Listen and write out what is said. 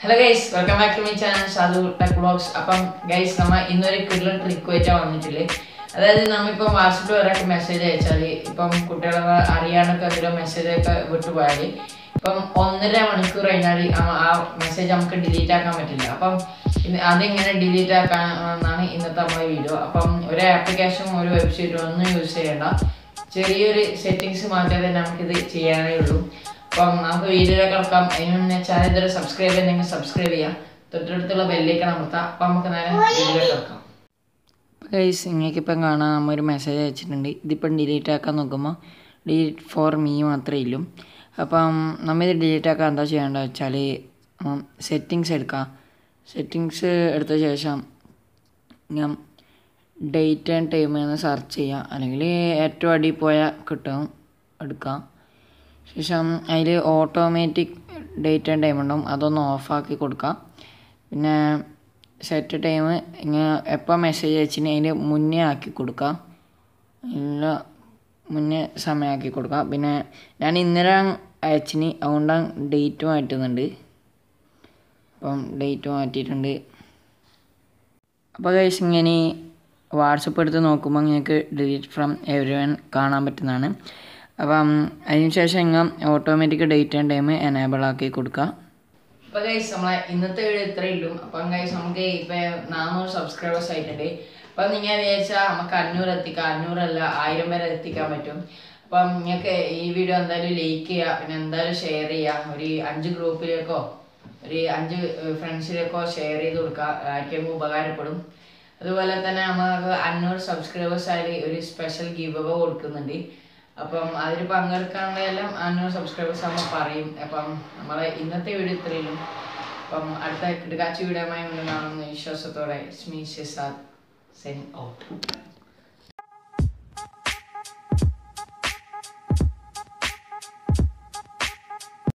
hello guys welcome back to my channel Sadhu tech vlogs അപ്പം guys നമ്മ ഇന്നൊരു കിഡ്ലൻ trick വെച്ചാൽ വന്നിട്ടില്ലേ അതായത് നമ്മളിപ്പം വാട്സപ്പിൽ ഒരാൾക്ക് മെസ്സേജ് അയച്ചാൽ ഇപ്പം കുട്ടികളെ അറിയാനൊക്കെ എന്തെങ്കിലും മെസ്സേജ് ഒക്കെ വിട്ടുപോയാൽ ഇപ്പം ഒന്നര മണിക്കൂർ കഴിഞ്ഞാൽ ആ- ആ മെസ്സേജ് നമുക്ക് ഡിലീറ്റ് ആക്കാൻ പറ്റില്ല അപ്പം ഇന്ന് അതെങ്ങനെ ഡിലീറ്റ് ആക്കാൻ എന്നാണ് ഇന്നത്തെ നമ്മുടെ വീഡിയോ അപ്പം ഒരു ആപ്ലിക്കേഷനും ഒരു വെബ്സൈറ്റും ഒന്നും യൂസ് ചെയ്യേണ്ട ചെറിയൊരു സെറ്റിങ്സ് മാറ്റാതെ നമുക്കിത് ചെയ്യാനേ ഉള്ളൂ അപ്പം നമുക്ക് വീഡിയോയിലേക്ക് കിടക്കാം അതിന് മുന്നേ ചാനൽ ഇതുവരെ സബ്സ്ക്രൈബ് ചെയ്യുന്നെങ്കിൽ സബ്സ്ക്രൈബ് ചെയ്യാം തൊട്ടടുത്തുള്ള ബെല്ലേക്ക് അമർത്താം അപ്പം നമുക്ക് നേരെ വീഡിയോയിലേക്ക് കിടക്കാം ഗൈസ് ഇങ്ങേക്കിപ്പം കാണാൻ നമ്മൾ ഒരു മെസ്സേജ് അയച്ചിട്ടുണ്ട് ഇതിപ്പം ഡിലീറ്റ് ആക്കാൻ നോക്കുമ്പോൾ ഡിലീറ്റ് ഫോർ മീ മാത്രമേ ഉള്ളൂ അപ്പം നമ്മൾ ഇത് ഡിലീറ്റ് ആക്കാൻ എന്താ ചെയ്യേണ്ടത് വെച്ചാൽ സെറ്റിങ്സ് എടുക്കാം സെറ്റിങ്സ് എടുത്ത ശേഷം ഞാൻ ഡേറ്റ് ആൻഡ് ടൈം എന്ന് സെർച്ച് ചെയ്യാം അല്ലെങ്കിൽ ഏറ്റവും അടിയിൽ പോയാൽ കിട്ടും എടുക്കാം ശേഷം അതിൽ ഓട്ടോമാറ്റിക് ഡേറ്റ് ആൻഡ് ടൈം ഉണ്ടാവും അതൊന്ന് ഓഫാക്കി കൊടുക്കാം പിന്നെ സെറ്റ് ടൈം ഇങ്ങനെ എപ്പോൾ മെസ്സേജ് അയച്ചിന് അതിന് മുന്നേ ആക്കി കൊടുക്കാം ഇല്ല മുന്നേ സമയമാക്കി കൊടുക്കാം പിന്നെ ഞാൻ ഇന്നലെ അയച്ചിന് അതുകൊണ്ടാണ് ഡേറ്റ് മാറ്റുന്നുണ്ട് അപ്പം ഡേറ്റ് മാറ്റിയിട്ടുണ്ട് അപ്പോൾ ഗൈസ് ഇങ്ങനെ വാട്സപ്പ് എടുത്ത് നോക്കുമ്പോൾ നിങ്ങൾക്ക് ഡിലീറ്റ് ഫ്രം എവരി വൺ കാണാൻ പറ്റുന്നതാണ് അപ്പം അതിനുശേഷം ഇങ്ങനെ automatic date and time enable ആക്കി കൊടുക്കുക അപ്പോൾ ഗൈസ് നമ്മളെ ഇന്നത്തെ വീഡിയോ ഇത്രയേ ഉള്ളൂ അപ്പം ഗൈസ് നമുക്ക് ഇപ്പം നാനൂറ് സബ്സ്ക്രൈബേഴ്സ് ആയിട്ടുണ്ട് അപ്പം നിങ്ങൾ വിചാരിച്ചാൽ നമുക്ക് അഞ്ഞൂറ് എത്തിക്കാം അഞ്ഞൂറല്ല ആയിരം വരെ എത്തിക്കാൻ പറ്റും അപ്പം നിങ്ങൾക്ക് ഈ വീഡിയോ എന്തായാലും ലൈക്ക് ചെയ്യുക പിന്നെ എന്തായാലും ഷെയർ ചെയ്യുക ഒരു അഞ്ച് ഗ്രൂപ്പിലേക്കോ ഒരു അഞ്ച് ഫ്രണ്ട്സിലേക്കോ ഷെയർ ചെയ്ത് കൊടുക്കുക ആർക്കെങ്കിലും ഉപകാരപ്പെടും അതുപോലെ തന്നെ നമുക്ക് അഞ്ഞൂറ് സബ്സ്ക്രൈബേഴ്സ് ആയി ഒരു സ്പെഷ്യൽ ഗീവ് അവ കൊടുക്കുന്നുണ്ട് അപ്പം അതിൽ പങ്കെടുക്കാനുള്ളതെല്ലാം അഞ്ഞൂറ് സബ്സ്ക്രൈബേഴ്സ് ആകുമ്പോൾ പറയും അപ്പം നമ്മളെ ഇന്നത്തെ വീഡിയോ ഇത്രയും അപ്പം അടുത്ത കിടക്കാച്ചി വീഡിയോ കാണുന്ന വിശ്വാസത്തോടെ സ്മീ ഷിസാദ് സെൻ ഔട്ട്